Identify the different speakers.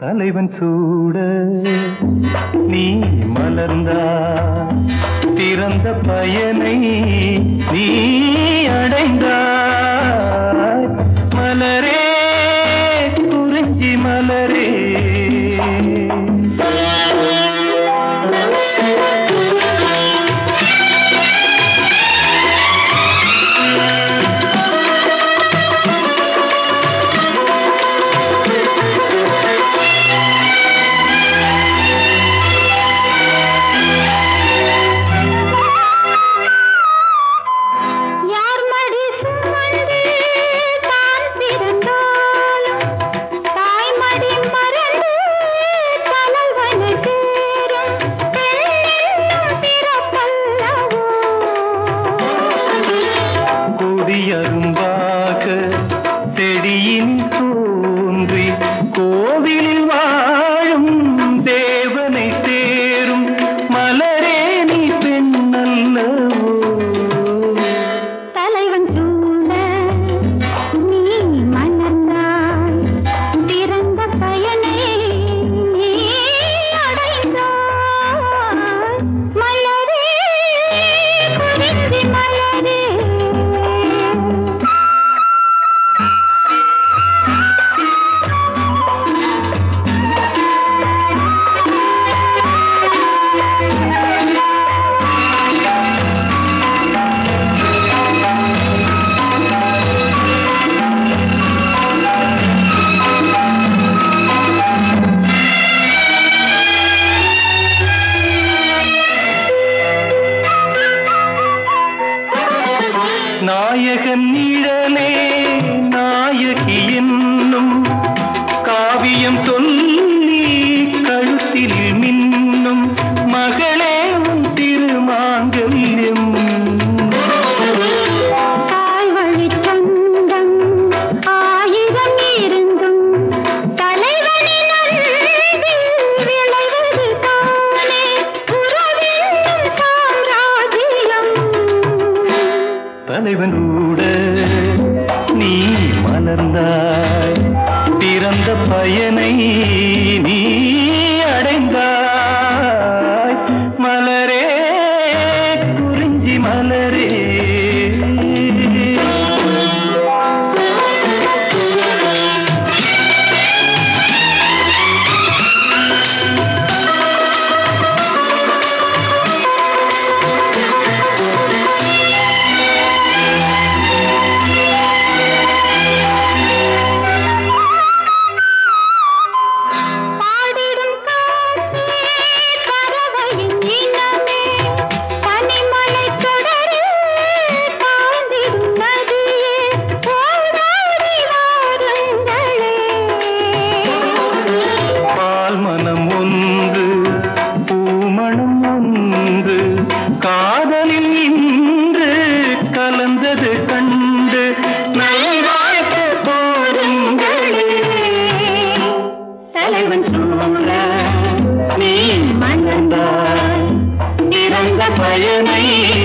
Speaker 1: தலைவன் சூட நீ மலர்ந்தா திறந்த பயனை நீ அடைந்தாய் மலரே குறிஞ்சி மலரே
Speaker 2: யார் மடி சுமந்து தான் பிறந்தாலும் தாய் மடி மறந்து தலைவனை சேரும் பெண்ணென்னும் பிறப்பல்லவோ
Speaker 1: கொடியரும்பாக செடியின் தோன்றி கோவிலில் வாழும் தேவனை சேரும் மலரே நீ பெண்ணல்லவோ
Speaker 2: தலைவன் சூழ நீ மலர்ந்தாய் பிறந்த பயனை நீ அடைந்தாய் மலரே குறிஞ்சி மலரே
Speaker 1: நாயகன் நிழலே நாயகி என்னும் காவியம் சொல்லி கழுத்தில் மின்னும் மகளே உன் திருமாங்கல்யம்
Speaker 2: தாய் வழிச் சொந்தம் ஆயிரம் இருந்தும் தலைவனின் அன்பில் விளைவது தானே உறவென்னும் சாம்ராஜ்யம்
Speaker 1: தலைவன் கூட நீ மலர்ந்தாய் பிறந்த பயனை நீ அடைந்தாய் மலரே குறிஞ்சி மலரே
Speaker 2: பாடிடும் காற்றே பறவையின் இனமே பனிமலை தொடரில் தாழ்ந்திடும் நதியே ஓடாடி வாருங்களே
Speaker 1: பால் மனம் ஒன்று பூமணம் ஒன்று காதலில் இன்று கலந்தது கண்டு நல்வாழ்த்த போருங்களே
Speaker 2: தலைவன் சூழ
Speaker 1: நீ மணந்தாய் பிறந்த பயனை